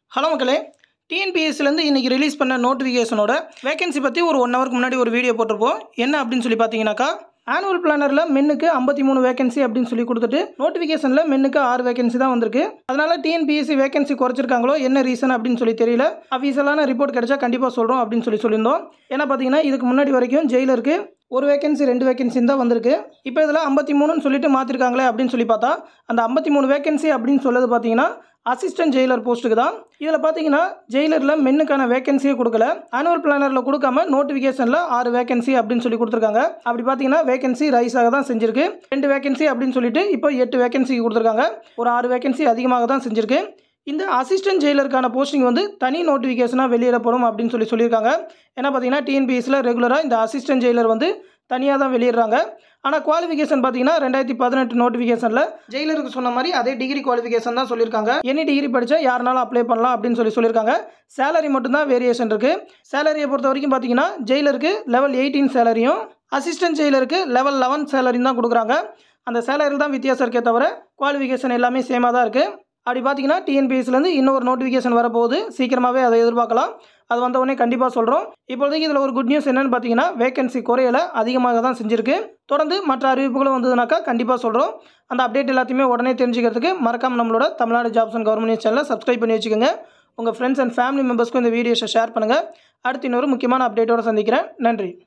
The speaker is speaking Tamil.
ஹலோ மக்களே டிஎன்பிஎஸ்சிலேருந்து இன்றைக்கி ரிலீஸ் பண்ண நோட்டிஃபிகேஷனோட வேகன்சி பற்றி ஒரு ஒன் ஹவருக்கு முன்னாடி ஒரு வீடியோ போட்டிருப்போம் என்ன அப்படின்னு சொல்லி பார்த்தீங்கன்னாக்கா ஆனுவல் பிளானரில் மென்னுக்கு ஐம்பத்தி மூணு வேகன்சி அப்படின்னு சொல்லி கொடுத்துட்டு நோட்டிஃபிகேஷனில் மென்னுக்கு ஆறு வேகன்சி தான் வந்திருக்கு அதனால் டிஎன்பிஎஸ்சி வேகன்சி குறைச்சிருக்காங்களோ என்ன ரீசன் அப்படின்னு சொல்லி தெரியல அஃபீஷியலான ரிப்போர்ட் கிடைச்சா கண்டிப்பாக சொல்கிறோம் அப்படின்னு சொல்லி சொல்லியிருந்தோம் ஏன்னா பார்த்தீங்கன்னா இதுக்கு முன்னாடி வரைக்கும் ஜெயிலருக்கு ஒரு வேகன்சி ரெண்டு வேகன்சி தான் வந்திருக்கு இப்போ இதில் ஐம்பத்தி மூணுன்னு சொல்லிட்டு மாற்றிருக்காங்களே அப்படின்னு சொல்லி பார்த்தா அந்த ஐம்பத்தி மூணு வேகன்சி அப்படின்னு சொல்லது பார்த்தீங்கன்னா அசிஸ்டன்ட் ஜெயிலர் போஸ்ட்டுக்கு தான் இதில் பார்த்தீங்கன்னா ஜெயிலரில் மென்னுக்கான வேகன்சியே கொடுக்கல ஆனுவல் பிளானரில் கொடுக்காம நோட்டிஃபிகேஷனில் ஆறு வேகன்சி அப்படின்னு சொல்லி கொடுத்துருக்காங்க அப்படி பார்த்தீங்கன்னா வேகன்சி ரைஸ் ஆக தான் செஞ்சிருக்கு ரெண்டு வேகன்சி அப்படின்னு சொல்லிட்டு இப்போ எட்டு வேகன்சி கொடுத்துருக்காங்க ஒரு ஆறு வேகன்சி அதிகமாக தான் செஞ்சிருக்கு இந்த அசிஸ்டன்ட் ஜெயிலருக்கான போஸ்டிங் வந்து தனி நோட்டிஃபிகேஷனாக வெளியிடப்படும் அப்படின்னு சொல்லி சொல்லியிருக்காங்க ஏன்னா பார்த்தீங்கன்னா டிஎன்பிஎஸ்சியில் ரெகுலராக இந்த அசிஸ்டன்ட் ஜெயிலர் வந்து தனியாக தான் வெளியிடுறாங்க ஆனால் குவாலிஃபிகேஷன் பார்த்தீங்கன்னா ரெண்டாயிரத்தி பதினெட்டு நோட்டிஃபிகேஷனில் ஜெயிலருக்கு சொன்ன மாதிரி அதே டிகிரி குவாலிஃபிகேஷன் தான் சொல்லியிருக்காங்க எனி டிகிரி படித்தா யாருனாலும் அப்ளை பண்ணலாம் அப்படின்னு சொல்லி சொல்லியிருக்காங்க சேலரி மட்டும்தான் வேரியேஷன் இருக்குது சேலரியை பொறுத்த வரைக்கும் பார்த்தீங்கன்னா ஜெயிலருக்கு லெவல் எயிட்டீன் சேலரியும் அசிஸ்டன்ட் ஜெயிலருக்கு லெவல் லெவன் சேலரியும் தான் கொடுக்குறாங்க அந்த சேலரியில் தான் வித்தியாசம் இருக்கே தவிர குவாலிஃபிகேஷன் எல்லாமே சேமாக தான் இருக்குது அப்படி பார்த்தீங்கன்னா டிஎன்பிஎஸ்சிலேருந்து இன்னொரு நோட்டிஃபிகேஷன் வரப்போகுது சீக்கிரமாகவே அதை எதிர்பார்க்கலாம் அது வந்த உடனே கண்டிப்பாக சொல்கிறோம் இப்போதைக்கு இதில் ஒரு குட் நியூஸ் என்னென்னு பார்த்தீங்கன்னா வேகன்சி குறையல அதிகமாக தான் செஞ்சுருக்கு தொடர்ந்து மற்ற அறிவிப்புகளும் வந்ததுனாக்கா கண்டிப்பாக சொல்கிறோம் அந்த அப்டேட் எல்லாத்தையுமே உடனே தெரிஞ்சுக்கிறதுக்கு மறக்காம நம்மளோட Tamil Nadu jobs and government news சேனலை சப்ஸ்கிரைப் பண்ணி வச்சுக்கோங்க உங்கள் ஃப்ரெண்ட்ஸ் அண்ட் ஃபேமிலி மெம்பர்ஸ்க்கும் இந்த வீடியோஸை ஷேர் பண்ணுங்கள் அடுத்து இன்னொரு முக்கியமான அப்டேட்டோட சந்திக்கிறேன் நன்றி